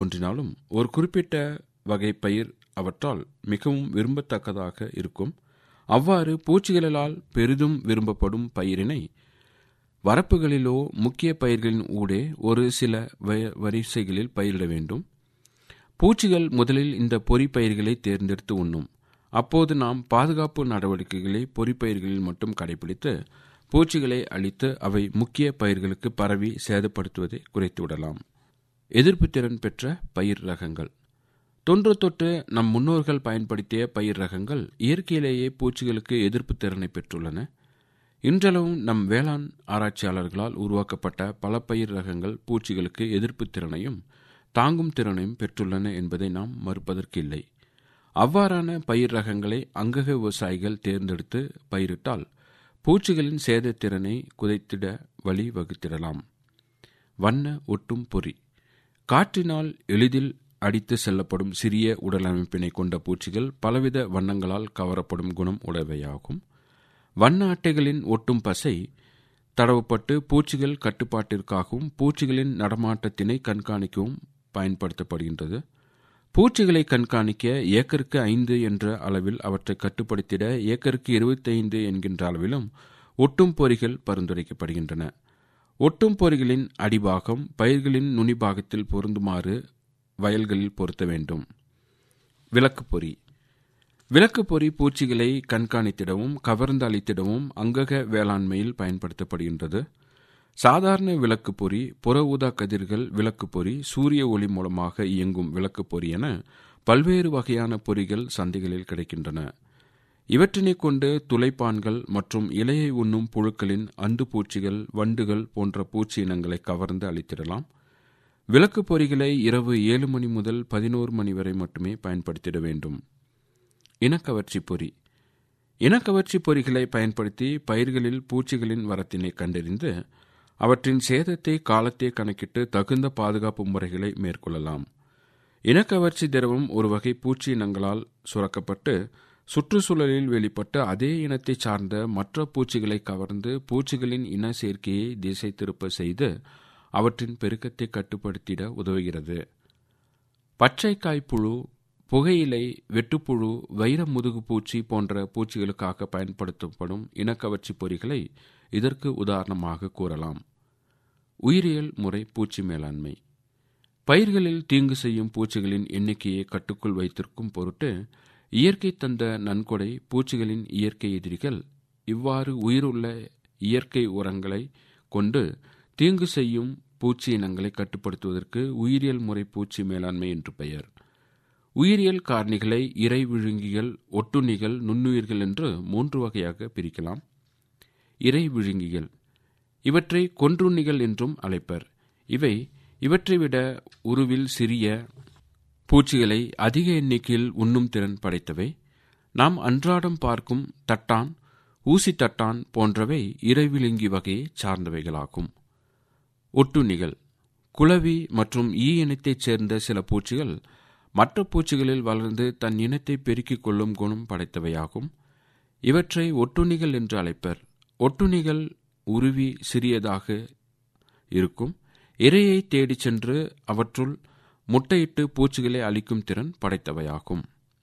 ஒன்றினாலும் ஒரு குறிப்பிட்ட வகை பயிர் அவற்றால் மிகவும் விரும்பத்தக்கதாக இருக்கும் அவ்வாறு பூச்சிகளால் பெரிதும் விரும்பப்படும் பயிரினை வரப்புகளிலோ முக்கிய பயிர்களின் ஊடே ஒரு சில வ- வரிசைகளில் பயிரிட வேண்டும் பூச்சிகள் முதலில் இந்த பொறி பயிர்களை தேர்ந்தெடுத்து உண்ணும் அப்போது நாம் பாதுகாப்பு நடவடிக்கைகளை பொறிப்பயிர்களில் மட்டும் கடைபிடித்து பூச்சிகளை அழித்து அவை முக்கிய பயிர்களுக்கு பரவி சேதப்படுத்துவதை குறைத்துவிடலாம் எதிர்ப்பு திறன் பெற்ற பயிர் ரகங்கள் தொன்று தொட்டு நம் முன்னோர்கள் பயன்படுத்திய பயிர் ரகங்கள் இயற்கையிலேயே பூச்சிகளுக்கு எதிர்ப்பு திறனை பெற்றுள்ளன இன்றளவும் நம் வேளாண் ஆராய்ச்சியாளர்களால் உருவாக்கப்பட்ட பல பயிர் ரகங்கள் பூச்சிகளுக்கு எதிர்ப்பு திறனையும் தாங்கும் திறனையும் பெற்றுள்ளன என்பதை நாம் மறுப்பதற்கில்லை அவ்வாறான பயிர் ரகங்களை அங்கக விவசாயிகள் தேர்ந்தெடுத்து பயிரிட்டால் பூச்சிகளின் சேதத்திறனை குறைத்திட வழி வகுத்திடலாம் வண்ண ஒட்டும் பொறி காற்றினால் எளிதில் அடித்து செல்லப்படும் சிறிய உடலமைப்பினை கொண்ட பூச்சிகள் பலவித வண்ணங்களால் கவரப்படும் குணம் உடையவையாகும் வண்ண அட்டைகளின் ஒட்டும் பசை தடவப்பட்டு பூச்சிகள் கட்டுப்பாட்டிற்காகவும் பூச்சிகளின் நடமாட்டத்தினை கண்காணிக்கவும் பயன்படுத்தப்படுகின்றது பூச்சிகளை கண்காணிக்க ஏக்கருக்கு ஐந்து என்ற அளவில் அவற்றை கட்டுப்படுத்திட ஏக்கருக்கு இருபத்தைந்து என்கின்ற அளவிலும் ஒட்டும் பொறிகள் பரிந்துரைக்கப்படுகின்றன ஒட்டும் பொறிகளின் அடிபாகம் பயிர்களின் நுனிபாகத்தில் பொருந்துமாறு வயல்களில் பொருத்த வேண்டும் விளக்குப் பொறி விளக்குப் பொறி பூச்சிகளை கண்காணித்திடவும் கவர்ந்து அளித்திடவும் அங்கக வேளாண்மையில் பயன்படுத்தப்படுகின்றது சாதாரண விளக்குப் பொறி புற ஊதா கதிர்கள் விளக்குப் பொறி சூரிய ஒளி மூலமாக இயங்கும் விளக்குப் பொறி என பல்வேறு வகையான பொறிகள் சந்தைகளில் கிடைக்கின்றன இவற்றினை கொண்டு துளைப்பான்கள் மற்றும் இலையை உண்ணும் புழுக்களின் அந்து பூச்சிகள் வண்டுகள் போன்ற பூச்சி இனங்களை கவர்ந்து அளித்திடலாம் விளக்குப் பொறிகளை இரவு ஏழு மணி முதல் பதினோரு மணி வரை மட்டுமே பயன்படுத்திட வேண்டும் இனக்கவர்ச்சி பொறி இனக்கவர்ச்சி பொறிகளை பயன்படுத்தி பயிர்களில் பூச்சிகளின் வரத்தினை கண்டறிந்து அவற்றின் சேதத்தை காலத்தை கணக்கிட்டு தகுந்த பாதுகாப்பு முறைகளை மேற்கொள்ளலாம் இனக்கவர்ச்சி திரவம் ஒரு வகை பூச்சி இனங்களால் சுரக்கப்பட்டு சுற்றுச்சூழலில் வெளிப்பட்ட அதே இனத்தை சார்ந்த மற்ற பூச்சிகளை கவர்ந்து பூச்சிகளின் இன சேர்க்கையை திசை திருப்ப செய்து அவற்றின் பெருக்கத்தை கட்டுப்படுத்திட உதவுகிறது பச்சைக்காய் புழு புகையிலை வெட்டுப்புழு வைர முதுகு பூச்சி போன்ற பூச்சிகளுக்காக பயன்படுத்தப்படும் இனக்கவர்ச்சி பொறிகளை இதற்கு உதாரணமாக கூறலாம் உயிரியல் முறை பூச்சி மேலாண்மை பயிர்களில் தீங்கு செய்யும் பூச்சிகளின் எண்ணிக்கையை கட்டுக்குள் வைத்திருக்கும் பொருட்டு இயற்கை தந்த நன்கொடை பூச்சிகளின் இயற்கை எதிரிகள் இவ்வாறு உயிருள்ள இயற்கை உரங்களை கொண்டு தீங்கு செய்யும் பூச்சி இனங்களை கட்டுப்படுத்துவதற்கு உயிரியல் முறை பூச்சி மேலாண்மை என்று பெயர் உயிரியல் காரணிகளை இறை விழுங்கிகள் ஒட்டுண்ணிகள் நுண்ணுயிர்கள் என்று மூன்று வகையாக பிரிக்கலாம் இறை விழுங்கிகள் இவற்றை கொன்றுண்ணிகள் என்றும் அழைப்பர் இவை இவற்றை விட உருவில் சிறிய பூச்சிகளை அதிக எண்ணிக்கையில் உண்ணும் திறன் படைத்தவை நாம் அன்றாடம் பார்க்கும் தட்டான் ஊசி தட்டான் போன்றவை இறைவிழுங்கி வகையை சார்ந்தவைகளாகும் ஒட்டுண்ணிகள் குளவி மற்றும் ஈ இனத்தைச் சேர்ந்த சில பூச்சிகள் மற்ற பூச்சிகளில் வளர்ந்து தன் இனத்தை பெருக்கிக் கொள்ளும் குணம் படைத்தவையாகும் இவற்றை ஒட்டுண்ணிகள் என்று அழைப்பர் ஒட்டுண்ணிகள் உருவி சிறியதாக இருக்கும் இரையை தேடிச் சென்று அவற்றுள் முட்டையிட்டு பூச்சிகளை அழிக்கும் திறன் படைத்தவையாகும்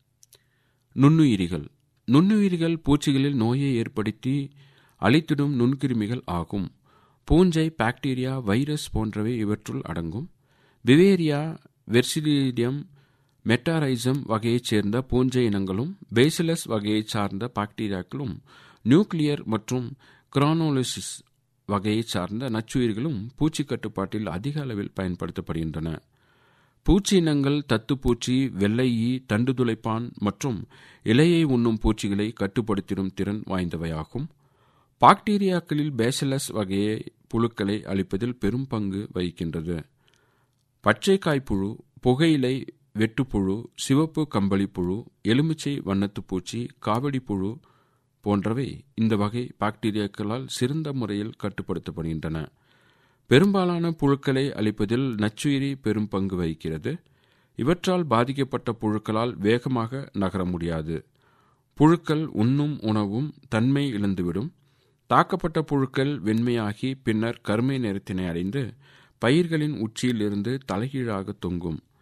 நுண்ணுயிரிகள் நுண்ணுயிரிகள் பூச்சிகளில் நோயை ஏற்படுத்தி அழித்திடும் நுண்கிருமிகள் ஆகும் பூஞ்சை பாக்டீரியா வைரஸ் போன்றவை இவற்றுள் அடங்கும் விவேரியா வெர்சிலிடியம் மெட்டாரைசம் வகையைச் சேர்ந்த பூஞ்சை இனங்களும் பேசிலஸ் வகையைச் சார்ந்த பாக்டீரியாக்களும் நியூக்ளியர் மற்றும் கிரானோலிசிஸ் வகையைச் சார்ந்த நச்சுயிர்களும் பூச்சி கட்டுப்பாட்டில் அதிக அளவில் பயன்படுத்தப்படுகின்றன பூச்சி இனங்கள் தத்துப்பூச்சி வெள்ளை ஈ தண்டு துளைப்பான் மற்றும் இலையை உண்ணும் பூச்சிகளை கட்டுப்படுத்திடும் திறன் வாய்ந்தவையாகும் பாக்டீரியாக்களில் பேசிலஸ் வகையை புழுக்களை அழிப்பதில் பெரும் பங்கு வகிக்கின்றது பச்சைக்காய் புழு புகையிலை வெட்டுப்புழு சிவப்பு கம்பளி புழு எலுமிச்சை வண்ணத்துப் பூச்சி காவடி புழு போன்றவை இந்த வகை பாக்டீரியாக்களால் சிறந்த முறையில் கட்டுப்படுத்தப்படுகின்றன பெரும்பாலான புழுக்களை அழிப்பதில் நச்சுயிரி பெரும் பங்கு வகிக்கிறது இவற்றால் பாதிக்கப்பட்ட புழுக்களால் வேகமாக நகர முடியாது புழுக்கள் உண்ணும் உணவும் தன்மை இழந்துவிடும் தாக்கப்பட்ட புழுக்கள் வெண்மையாகி பின்னர் கருமை நிறத்தினை அடைந்து பயிர்களின் உச்சியிலிருந்து தலைகீழாக தொங்கும்